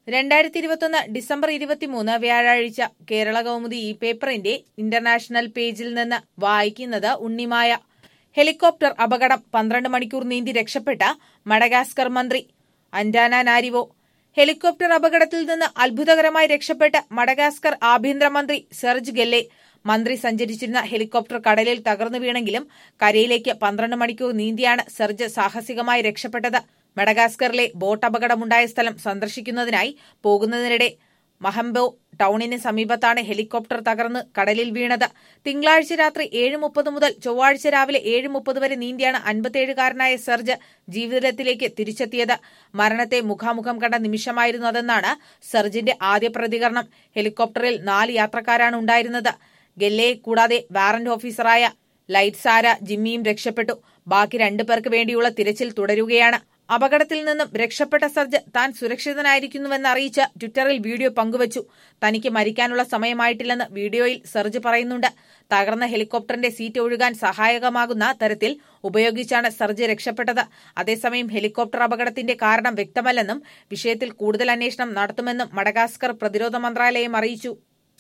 രണ്ടായിരത്തി ഇരുപത്തൊന്ന് ഡിസംബർ ഇരുപത്തിമൂന്ന് വ്യാഴാഴ്ച കേരള കൗമുദി ഈ പേപ്പറിന്റെ ഇന്റർനാഷണൽ പേജിൽ നിന്ന് വായിക്കുന്നത് ഉണ്ണിമായ ഹെലികോപ്റ്റർ അപകടം പന്ത്രണ്ട് മണിക്കൂർ നീന്തി രക്ഷപ്പെട്ട മഡഗാസ്കർ മന്ത്രി അൻഡാന നാരിവോ ഹെലികോപ്റ്റർ അപകടത്തിൽ നിന്ന് അത്ഭുതകരമായി രക്ഷപ്പെട്ട മഡഗാസ്കർ ആഭ്യന്തരമന്ത്രി സെർജ് ഗെല്ലെ മന്ത്രി സഞ്ചരിച്ചിരുന്ന ഹെലികോപ്റ്റർ കടലിൽ തകർന്നു വീണെങ്കിലും കരയിലേക്ക് പന്ത്രണ്ട് മണിക്കൂർ നീന്തിയാണ് സെർജ് സാഹസികമായി രക്ഷപ്പെട്ടത് മഡഗാസ്കറിലെ ബോട്ട് അപകടമുണ്ടായ സ്ഥലം സന്ദർശിക്കുന്നതിനായി പോകുന്നതിനിടെ മഹംബോ ടൌണിന് സമീപത്താണ് ഹെലികോപ്റ്റർ തകർന്ന് കടലിൽ വീണത് തിങ്കളാഴ്ച രാത്രി ഏഴ് മുപ്പത് മുതൽ ചൊവ്വാഴ്ച രാവിലെ ഏഴ് മുപ്പത് വരെ നീന്തിയാണ് അൻപത്തിയേഴുകാരനായ സെർജ് ജീവിതത്തിലേക്ക് തിരിച്ചെത്തിയത് മരണത്തെ മുഖാമുഖം കണ്ട നിമിഷമായിരുന്നു അതെന്നാണ് സെർജിന്റെ ആദ്യ പ്രതികരണം ഹെലികോപ്റ്ററിൽ നാല് യാത്രക്കാരാണ് ഉണ്ടായിരുന്നത് ഗെല്ലയെ കൂടാതെ വാറന്റ് ഓഫീസറായ ലൈറ്റ്സാര ജിമ്മിയും രക്ഷപ്പെട്ടു ബാക്കി രണ്ടു പേർക്ക് വേണ്ടിയുള്ള തിരച്ചിൽ തുടരുകയാണ് അപകടത്തിൽ നിന്നും രക്ഷപ്പെട്ട സർജ് താൻ സുരക്ഷിതനായിരിക്കുന്നുവെന്ന് അറിയിച്ച് ട്വിറ്ററിൽ വീഡിയോ പങ്കുവച്ചു തനിക്ക് മരിക്കാനുള്ള സമയമായിട്ടില്ലെന്ന് വീഡിയോയിൽ സർജ് പറയുന്നുണ്ട് തകർന്ന ഹെലികോപ്റ്ററിന്റെ സീറ്റ് ഒഴുകാൻ സഹായകമാകുന്ന തരത്തിൽ ഉപയോഗിച്ചാണ് സർജ് രക്ഷപ്പെട്ടത് അതേസമയം ഹെലികോപ്റ്റർ അപകടത്തിന്റെ കാരണം വ്യക്തമല്ലെന്നും വിഷയത്തിൽ കൂടുതൽ അന്വേഷണം നടത്തുമെന്നും മഡഗാസ്കർ പ്രതിരോധ മന്ത്രാലയം അറിയിച്ചു